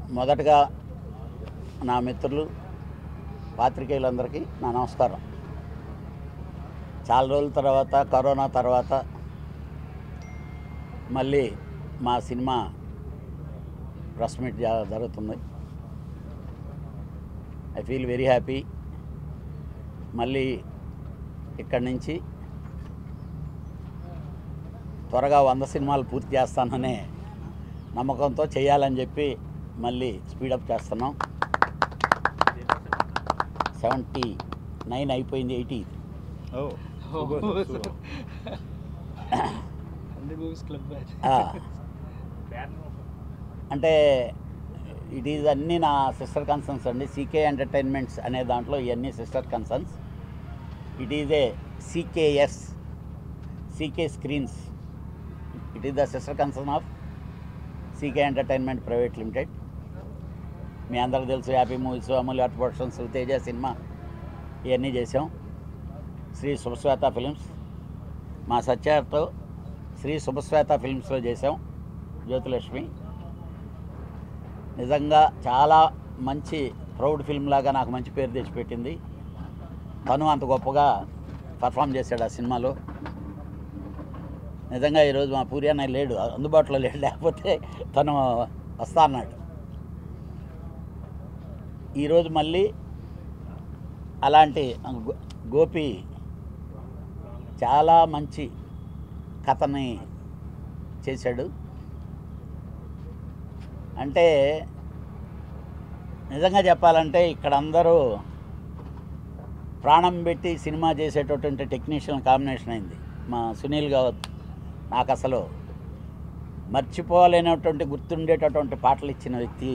మొదటగా నా మిత్రులు పాత్రికేయులందరికీ నా నమస్కారం చాలా రోజుల తర్వాత కరోనా తర్వాత మళ్ళీ మా సినిమా ప్రెస్ మీట్ జ- జరుగుతుంది ఐ ఫీల్ వెరీ హ్యాపీ మళ్ళీ ఇక్కడి నుంచి త్వరగా వంద సినిమాలు పూర్తి చేస్తాననే నమ్మకంతో చేయాలని చెప్పి మళ్ళీ స్పీడప్ చేస్తున్నాం సెవెంటీ నైన్ అయిపోయింది eighty Oh. Super, super. Hundred movies club batch అంటే ఇట్ ఈజ్ అన్నీ నా సిస్టర్ కన్సర్న్స్ అండి సీకే ఎంటర్టైన్మెంట్స్ అనే దాంట్లో ఇవన్నీ sister concerns it is a CKS CK screens it is the sister concern of CK entertainment private limited మీ అందరికి తెలుసు happy movies Amulya art productions Teja cinema ఇవన్నీ చేసాం శ్రీ శుభశ్వేత ఫిలిమ్స్ మా సత్యార్తో శ్రీ శుభశ్వేత ఫిలిమ్స్లో చేసాం జ్యోతిలక్ష్మి నిజంగా చాలా మంచి ప్రౌడ్ ఫిల్మ్ లాగా నాకు మంచి పేరు తెచ్చిపెట్టింది తను అంత గొప్పగా పర్ఫామ్ చేశాడు ఆ సినిమాలో నిజంగా ఈరోజు మా పూరి అన్నయ్య లేడు అందుబాటులో లేడు లేకపోతే తను వస్తా అన్నాడు ఈరోజు మళ్ళీ అలాంటి గో- గోపి చాలా మంచి కథని చేశాడు అంటే నిజంగా చెప్పాలంటే ఇక్కడ అందరూ ప్రాణం పెట్టి సినిమా చేసేటటువంటి టెక్నీషియన్ కాంబినేషన్ అయింది మా సునీల్ గౌత్ నాకు అసలు మర్చిపోలేనటువంటి గుర్తుండేటటువంటి పాటలు ఇచ్చిన వ్యక్తి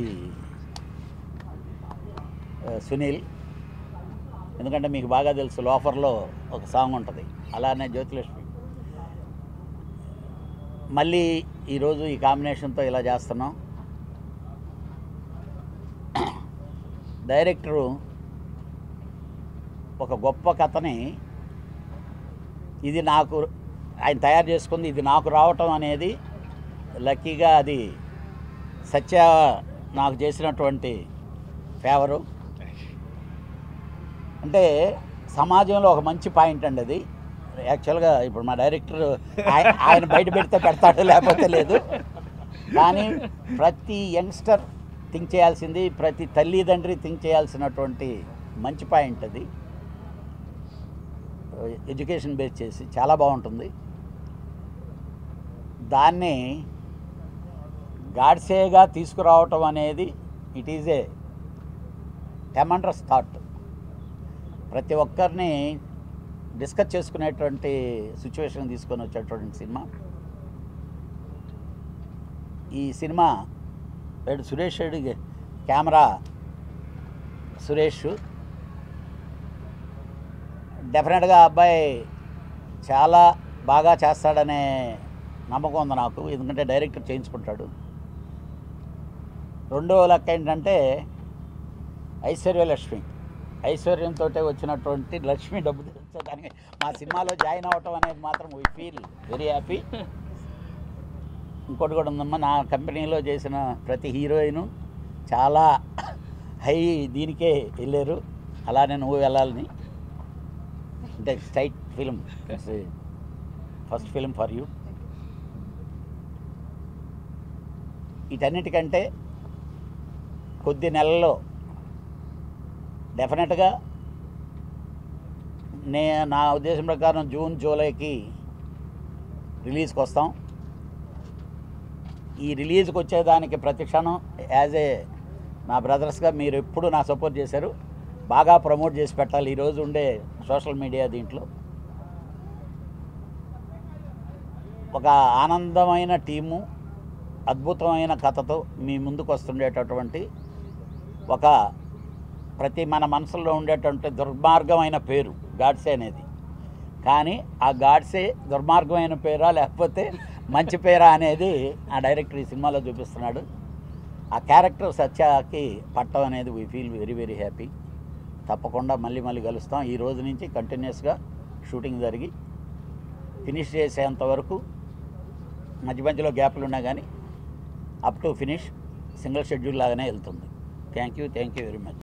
ఆ, సునీల్ ఎందుకంటే మీకు బాగా తెలుసు లోఫర్లో ఒక సాంగ్ ఉంటుంది అలానే జ్యోతిలక్ష్మి మళ్ళీ ఈరోజు ఈ కాంబినేషన్తో ఇలా చేస్తున్నాం డైరెక్టరు ఒక గొప్ప కథని ఇది నాకు ఆయన తయారు చేసుకుంది ఇది నాకు రావటం అనేది లక్కీగా అది సత్య నాకు చేసినటువంటి ఫేవరు అంటే సమాజంలో ఒక మంచి పాయింట్ అండి అది యాక్చువల్గా ఇప్పుడు మా డైరెక్టర్ ఆయ- ఆయన బయట పెడితే పెడతాడు లేకపోతే లేదు కానీ ప్రతి యంగ్స్టర్ థింక్ చేయాల్సింది ప్రతి తల్లిదండ్రి థింక్ చేయాల్సినటువంటి మంచి పాయింట్ అది ఎడ్యుకేషన్ బేస్ చేసి చాలా బాగుంటుంది దాన్ని గాడ్సేగా తీసుకురావటం అనేది it is a tremendous thought ప్రతి ఒక్కరిని డిస్కస్ చేసుకునేటువంటి సిచ్యువేషన్ తీసుకొని వచ్చేటువంటి సినిమా ఈ సినిమా వీడు సురేష్ రెడ్డి కెమెరా సురేష్ డెఫినెట్గా అబ్బాయి చాలా బాగా చేస్తాడనే నమ్మకం ఉంది నాకు ఎందుకంటే డైరెక్టర్ చేయించుకుంటాడు రెండో లెక్క ఏంటంటే ఐశ్వర్యలక్ష్మి ఐశ్వర్యంతో వచ్చినటువంటి లక్ష్మి డబ్బు తెచ్చేదానికి మా సినిమాలో జాయిన్ అవ్వటం అనేది మాత్రం వీ ఫీల్ వెరీ హ్యాపీ ఇంకోటి కూడా ఉందమ్మా నా కంపెనీలో చేసిన ప్రతి హీరోయిన్ చాలా హై దీనికే వెళ్ళారు అలానే నువ్వు వెళ్ళాలని అంటే straight film first film for you వీటన్నిటికంటే కొద్ది నెలల్లో డెఫినెట్గా నే నా ఉద్దేశం ప్రకారం జూన్ జూలైకి రిలీజ్కి వస్తాం ఈ రిలీజ్కి వచ్చేదానికి ప్రతి క్షణం యాజ్ ఏ నా బ్రదర్స్గా మీరు ఎప్పుడు నా సపోర్ట్ చేశారు బాగా ప్రమోట్ చేసి పెట్టాలి ఈరోజు ఉండే సోషల్ మీడియా దీంట్లో ఒక ఆనందమైన టీము అద్భుతమైన కథతో మీ ముందుకు వస్తుండేటటువంటి ఒక ప్రతి మన మనసులో ఉండేటువంటి దుర్మార్గమైన పేరు గాడ్సే అనేది కానీ ఆ గాడ్సే దుర్మార్గమైన పేరా లేకపోతే మంచి పేరా అనేది ఆ డైరెక్టర్ ఈ సినిమాలో చూపిస్తున్నాడు ఆ క్యారెక్టర్ సత్యకి పట్టం అనేది we feel very very happy తప్పకుండా మళ్ళీ మళ్ళీ కలుస్తాం ఈ రోజు నుంచి కంటిన్యూస్గా షూటింగ్ జరిగి ఫినిష్ చేసేంత వరకు మధ్య మధ్యలో గ్యాప్లు ఉన్నా కానీ up to finish single schedule లాగానే వెళ్తుంది thank you thank you very much